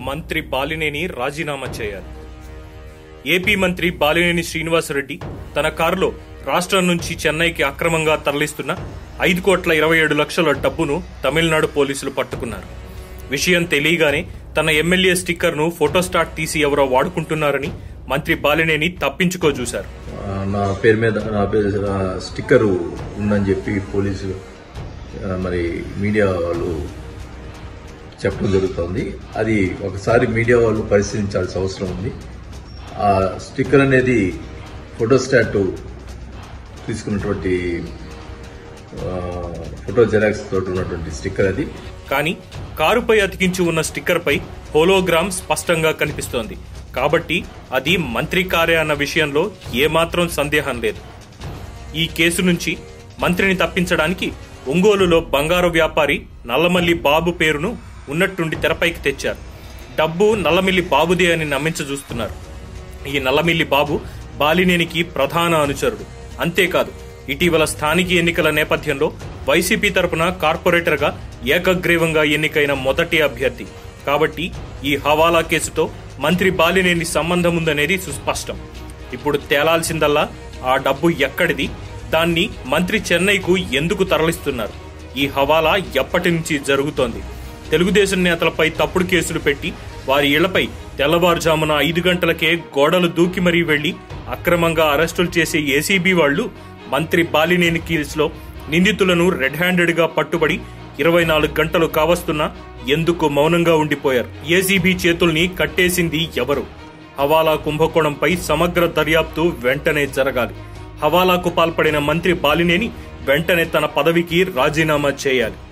మంత్రి బాలినేని రాజీనామా చేయాలి ఏపీ మంత్రి బాలినేని శ్రీనివాసరెడ్డి తన కారులో రాష్ట్రం నుంచి చెన్నైకి అక్రమంగా తరలిస్తున్న ఐదు కోట్ల ఇరవై ఏడు లక్షల డబ్బును తమిళనాడు పోలీసులు పట్టుకున్నారు విషయం తెలియగానే తన ఎమ్మెల్యే స్టిక్కర్ను ఫోటోస్టాట్ తీసి ఎవరో వాడుకుంటున్నారని మంత్రి బాలినేని తప్పించుకో చూశారు ఆ, నా పేరు మీద నా పేరు ఆ, స్టిక్కర్ ఉందని చెప్పి పోలీసు ఆ, మరి మీడియా వాళ్ళు చెప్పడం జరుగుతుంది అది ఒకసారి మీడియా వాళ్ళు పరిశీలించాల్సిన అవసరం ఉంది ఆ స్టిక్కర్ అనేది ఫోటోస్టాట్ తీసుకున్నటువంటి ఆ, ఫోటో జెరాక్స్ తోటి ఉన్నటువంటి స్టిక్కర్ అది కానీ కారుపై అతికించి ఉన్న స్టిక్కర్పై హోలోగ్రామ్ స్పష్టంగా కనిపిస్తోంది కాబట్టి అది మంత్రి కారే అన్న విషయంలో ఏమాత్రం సందేహం లేదు ఈ కేసు నుంచి మంత్రిని తప్పించడానికి ఒంగోలులో బంగారు వ్యాపారి నల్లమల్లి బాబు పేరును ఉన్నట్టుండి తెరపైకి తెచ్చారు డబ్బు నల్లమిల్లి బాబుదే అని నమ్మించ చూస్తున్నారు ఈ నల్లమిల్లి బాబు బాలినేనికి ప్రధాన అనుచరుడు అంతేకాదు ఇటీవల స్థానిక ఎన్నికల నేపథ్యంలో వైసీపీ తరపున కార్పొరేటర్గా ఏకగ్రీవంగా ఎన్నికైన మొదటి అభ్యర్థి కాబట్టి ఈ హవాలా కేసుతో మంత్రి బాలినేని సంబంధం ఉందనేది సుస్పష్టం ఇప్పుడు తేలాల్సిందల్లా ఆ డబ్బు ఎక్కడిది దాన్ని మంత్రి చెన్నైకు ఎందుకు తరలిస్తున్నారు ఈ హవాలా ఎప్పటి నుంచి జరుగుతోంది తెలుగుదేశం నేతలపై తప్పుడు కేసులు పెట్టి వారి ఇళ్లపై తెల్లవారుజామున ఐదు గంటలకే గోడలు దూకి మరీ వెళ్లి అక్రమంగా అరెస్టులు చేసే ఏసీబీ వాళ్లు మంత్రి బాలినేని కేసులో నిందితులను రెడ్ హ్యాండెడ్ గా పట్టుబడి ఇరవై నాలుగు గంటలు కావస్తున్నా ఎందుకు మౌనంగా ఉండిపోయారు ఏసీబీ చేతుల్ని కట్టేసింది ఎవరు హవాలా కుంభకోణంపై సమగ్ర దర్యాప్తు వెంటనే జరగాలి హవాలాకు పాల్పడిన మంత్రి బాలినేని వెంటనే తన పదవికి రాజీనామా చేయాలి